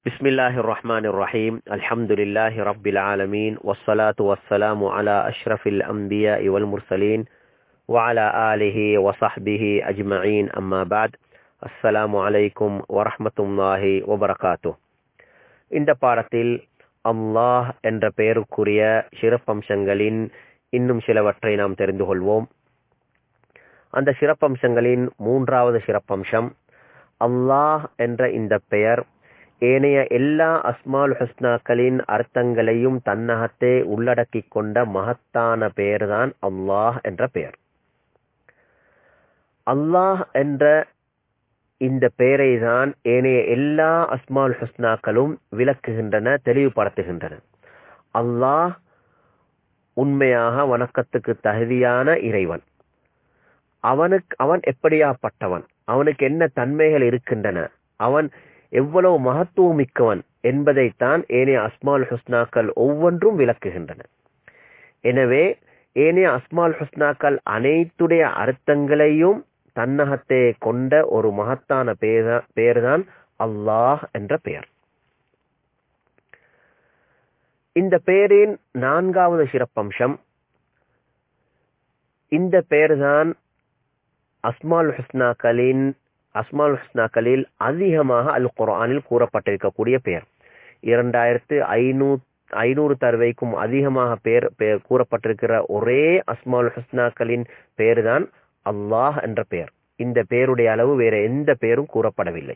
بسم الله الرحمن الرحيم الحمد لله رب العالمين والصلاة والسلام على أشرف الأنبياء والمرسلين وعلى آله وصحبه أجمعين أما بعد السلام عليكم ورحمة الله وبركاته இந்த பாடத்தில் அல்லாஹ் என்ற பெயருக்குரிய சிறப்பம்சங்களின் இன்னும் சிலவற்றை நாம் தெரிந்து கொள்வோம் அந்த சிறப்பம்சங்களின் மூன்றாவது சிறப்பம்சம் அல்லாஹ் என்ற இந்த பெயர் ஏனைய எல்லா அஸ்மால் ஹுஸ்னாக்களின் அர்த்தங்களையும் தன்னகத்தே உள்ளடக்கிக் கொண்ட மகத்தான பெயர்தான் அல்லாஹ் என்ற பெயர் அல்லாஹ் என்ற இந்த பெயரை தான் ஏனைய எல்லா அஸ்மால் ஹுஸ்னாக்களும் விளக்குகின்றன தெளிவுபடுத்துகின்றன அல்லாஹ் உண்மையாக வணக்கத்துக்கு தகுதியான இறைவன் அவனுக்கு அவன் எப்படியாப்பட்டவன் அவனுக்கு என்ன தன்மைகள் இருக்கின்றன அவன் எவ்வளவு மகத்துவம் மிக்கவன் என்பதைத்தான் ஏனைய அஸ்மால் ஹுஸ்னாக்கள் ஒவ்வொன்றும் விளக்குகின்றன எனவே ஏனைய அஸ்மால் ஹுஸ்னாக்கள் அனைத்துடைய அர்த்தங்களையும் தன்னகத்தே கொண்ட ஒரு மகத்தான பெயர்தான் அல்லாஹ் என்ற பெயர் இந்த பெயரின் நான்காவது சிறப்பம்சம் இந்த பெயர்தான் அஸ்மால் ஹுஸ்னாக்களின் அஸ்மால் ஹுஸ்னாக்களில் அதிகமாக அல் குரானில் கூறப்பட்டிருக்கக்கூடிய பெயர் இரண்டாயிரத்து ஐநூறு ஐநூறு தருவைக்கும் அதிகமாக பெயர் கூறப்பட்டிருக்கிற ஒரே அஸ்மால் ஹுஸ்னாக்களின் பெயர் தான் அல்லாஹ் என்ற பெயர் இந்த பெயருடைய அளவு வேற எந்த பெயரும் கூறப்படவில்லை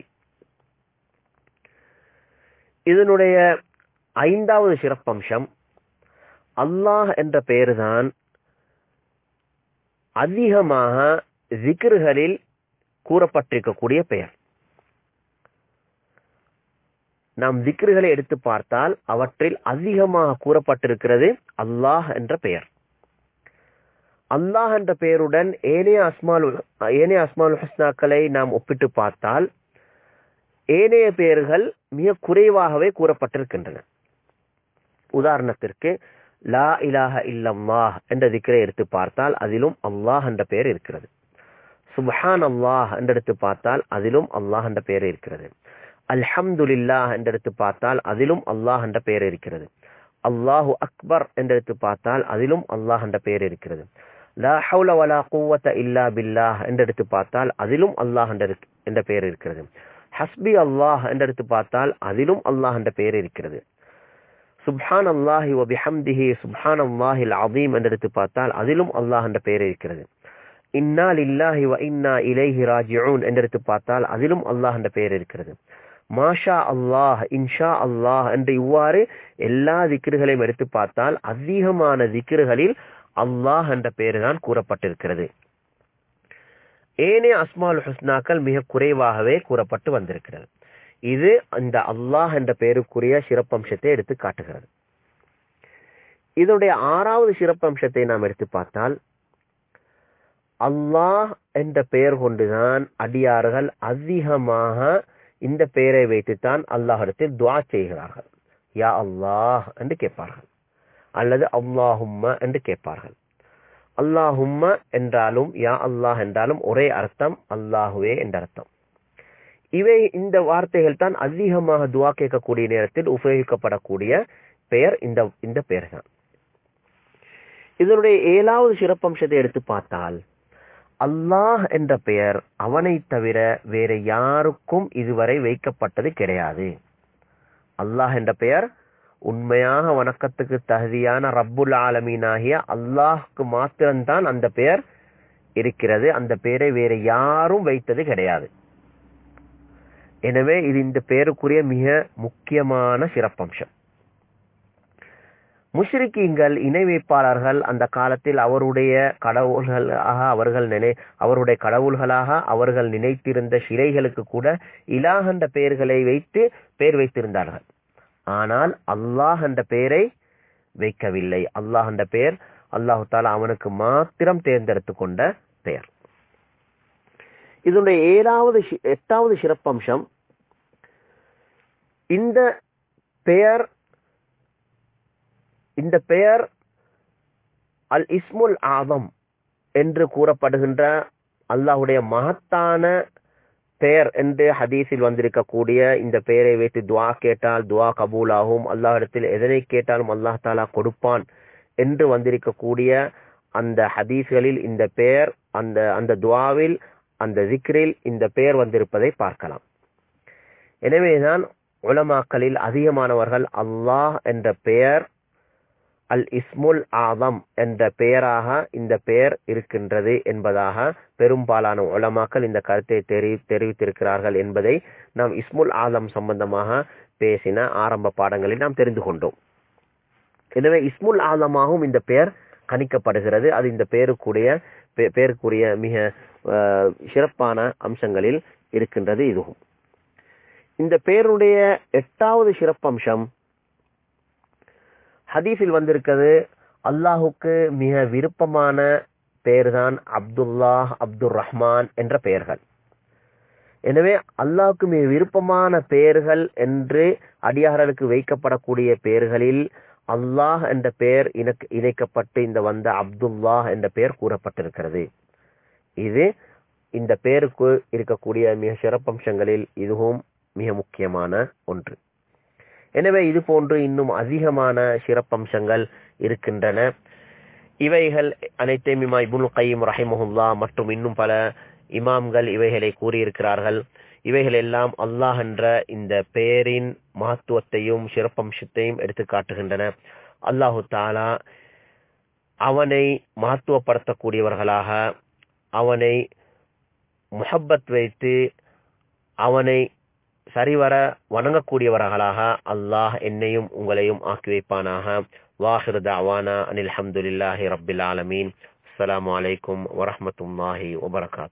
இதனுடைய ஐந்தாவது சிறப்பம்சம் அல்லாஹ் என்ற பெயர்தான் அதிகமாக ஜிக்ருகளில் கூறப்பட்டிருக்கக்கூடிய பெயர் நாம் திக்ருகளை எடுத்து பார்த்தால் அவற்றில் அதிகமாக கூறப்பட்டிருக்கிறது அல்லாஹ் என்ற பெயர் அல்லாஹ் என்ற பெயருடன் ஏனைய அஸ்மால் ஏனைய அஸ்மால் ஹஸ்னாக்களை நாம் ஒப்பிட்டு பார்த்தால் ஏனைய பெயர்கள் மிக குறைவாகவே கூறப்பட்டிருக்கின்றன உதாரணத்திற்கு லா இலாஹ இல்லல்லாஹ் என்ற திக்கரை எடுத்து பார்த்தால் அதிலும் அல்லாஹ் என்ற பெயர் இருக்கிறது சுப்ஹான் அல்லாஹ் என்றெடுத்து பார்த்தால் அதிலும் அல்லாஹ் என்ற பெயர் இருக்கிறது அல்ஹம்துலில்லாஹ் என்றெடுத்து பார்த்தால் அதிலும் அல்லாஹ் என்ற பெயர் இருக்கிறது அல்லாஹு அக்பர் என்றெடுத்து பார்த்தால் அதிலும் அல்லாஹ் என்ற பெயர் இருக்கிறது லா ஹவுல வலா குவத்த இல்லா பில்லாஹ் என்றெடுத்து பார்த்தால் அதிலும் அல்லாஹ் என்ற பெயர் இருக்கிறது ஹஸ்பி அல்லாஹ் என்றெடுத்து பார்த்தால் அதிலும் அல்லாஹ் என்ற பெயர் இருக்கிறது சுப்ஹான் அல்லாஹி வபிஹம்திஹி சுப்ஹான் அல்லாஹில் அதீம் என்றெடுத்து பார்த்தால் அதிலும் அல்லாஹ் என்ற பெயர் இருக்கிறது இன்னா லில்லாஹி வ இன்னா இலைஹி ராஜிஊன் என்றெடுத்து பார்த்தால் அதிலும் அல்லாஹ் என்ற பெயர் இருக்கிறது மாஷா அல்லாஹ் இன்ஷா அல்லாஹ் என்று இவ்வாறு எல்லா திக்ருகளையும் எடுத்து பார்த்தால் அதிகமான திக்ருகளில் அல்லாஹ் என்ற பெயர் தான் கூறப்பட்டிருக்கிறது ஏனே அஸ்மால் ஹுஸ்னாக்கள் மிக குறைவாகவே கூறப்பட்டு வந்திருக்கிறது இது இந்த அல்லாஹ் என்ற பெயருக்குரிய சிறப்பம்சத்தை எடுத்து காட்டுகிறது இதனுடைய ஆறாவது சிறப்பம்சத்தை நாம் எடுத்து பார்த்தால் அல்லாஹ் என்ற பெயர் கொண்டுதான் அடியார்கள் அதிகமாக இந்த பெயரை வைத்துத்தான் அல்லாஹிடத்தில் துவா செய்கிறார்கள் யா அல்லாஹ் என்று கேட்பார்கள் அல்லது அல்லாஹும்ம என்று கேட்பார்கள் அல்லாஹும்ம என்றாலும் யா அல்லாஹ் என்றாலும் ஒரே அர்த்தம் அல்லாஹுவே என்ற அர்த்தம் இவை இந்த வார்த்தைகள் தான் அதிகமாக துவா கேட்கக்கூடிய நேரத்தில் உபயோகிக்கப்படக்கூடிய பெயர் இந்த இந்த பெயர் தான் இதனுடைய ஏழாவது சிறப்பம்சத்தை எடுத்து பார்த்தால் அல்லாஹ் என்ற பெயர் அவனை தவிர வேற யாருக்கும் இதுவரை வைக்கப்பட்டது கிடையாது அல்லாஹ் என்ற பெயர் உண்மையாக வணக்கத்துக்கு தகுதியான ரப்புல் ஆலமீனாகிய அல்லாஹ்க்கு மாத்திரம்தான் அந்த பெயர் இருக்கிறது அந்த பெயரை வேற யாரும் வைத்தது கிடையாது எனவே இது இந்த பெயருக்குரிய மிக முக்கியமான சிறப்பம்சம் முஷ்ரிக்கீங்கள் இணை வைப்பாளர்கள் அந்த காலத்தில் அவருடைய கடவுள்களாக அவர்கள் நினை அவருடைய கடவுள்களாக அவர்கள் நினைத்திருந்த சிலைகளுக்கு கூட இலாஹ் என்ற பெயர்களை வைத்து பெயர் வைத்திருந்தார்கள் ஆனால் அல்லாஹ் என்ற பெயரை வைக்கவில்லை அல்லாஹ் என்ற பெயர் அல்லாஹு தாலா அவனுக்கு மாத்திரம் தேர்ந்தெடுத்து கொண்ட பெயர் இதனுடைய ஏழாவது எட்டாவது சிறப்பம்சம் இந்த பெயர் இந்த பெயர் அல் இஸ்முல் ஆதம் என்று கூறப்படுகின்ற அல்லாஹுடைய மகத்தான பெயர் என்று ஹதீஸில் வந்திருக்கக்கூடிய இந்த பெயரை வைத்து துவா கேட்டால் துவா கபூலாகும் அல்லாஹிடத்தில் எதனை கேட்டாலும் அல்லாஹ் தாலா கொடுப்பான் என்று வந்திருக்கக்கூடிய அந்த ஹதீஸ்களில் இந்த பெயர் அந்த அந்த துவாவில் அந்த ஜிக்ரில் இந்த பெயர் வந்திருப்பதை பார்க்கலாம் எனவேதான் உலமாக்களில் அதிகமானவர்கள் அல்லாஹ் என்ற பெயர் அல் இஸ்முல் ஆதம் என்ற பெயராக இந்த பெயர் இருக்கின்றது என்பதாக பெரும்பாலான உலமாக்கள் இந்த கருத்தை தெரி தெரிவித்திருக்கிறார்கள் என்பதை நாம் இஸ்முல் ஆதம் சம்பந்தமாக பேசின ஆரம்ப பாடங்களில் நாம் தெரிந்து கொண்டோம் எனவே இஸ்முல் ஆதமாகவும் இந்த பெயர் கணிக்கப்படுகிறது அது இந்த பெயருக்குரிய பெயருக்குரிய மிக சிறப்பான அம்சங்களில் இருக்கின்றது இதுவும் இந்த பெயருடைய எட்டாவது சிறப்பம்சம் ஹதீஸில் வந்திருக்கிறது அல்லாஹுக்கு மிக விருப்பமான பெயர்தான் அப்துல்லாஹ் அப்துல் ரஹ்மான் என்ற பெயர்கள் எனவே அல்லாஹுக்கு மிக விருப்பமான பெயர்கள் என்று அடியார்களுக்கு வைக்கப்படக்கூடிய பெயர்களில் அல்லாஹ் என்ற பெயர் இணைக்கப்பட்டு இந்த வந்த அப்துல்லாஹ் என்ற பெயர் கூறப்பட்டிருக்கிறது இது இந்த பெயருக்கு இருக்கக்கூடிய மிக சிறப்பம்சங்களில் இதுவும் மிக முக்கியமான ஒன்று எனவே இது போன்று இன்னும் அதிகமான சிறப்பம்சங்கள் இருக்கின்றன இவைகள் அனைத்தையும் இமா இபுல் கைம் ரஹிமஹுல்லா மற்றும் இன்னும் பல இமாம்கள் இவைகளை கூறியிருக்கிறார்கள் இவைகள் எல்லாம் அல்லாஹ் என்ற இந்த பெயரின் மகத்துவத்தையும் சிறப்பம்சத்தையும் எடுத்து காட்டுகின்றன அல்லாஹு தாலா அவனை மகத்துவப்படுத்தக்கூடியவர்களாக அவனை முஹப்பத் வைத்து அவனை சரிவர வணங்கக்கூடியவர்களாக அல்லாஹ் என்னையும் உங்களையும் ஆக்கி வைப்பானாக வாஹிர் தாவானா அனில் அஹமதுல்லாஹி ரபில் ஆலமீன் அஸ்லாம் வலைக்கும் வரமத்துல்லாஹி வபரகாத்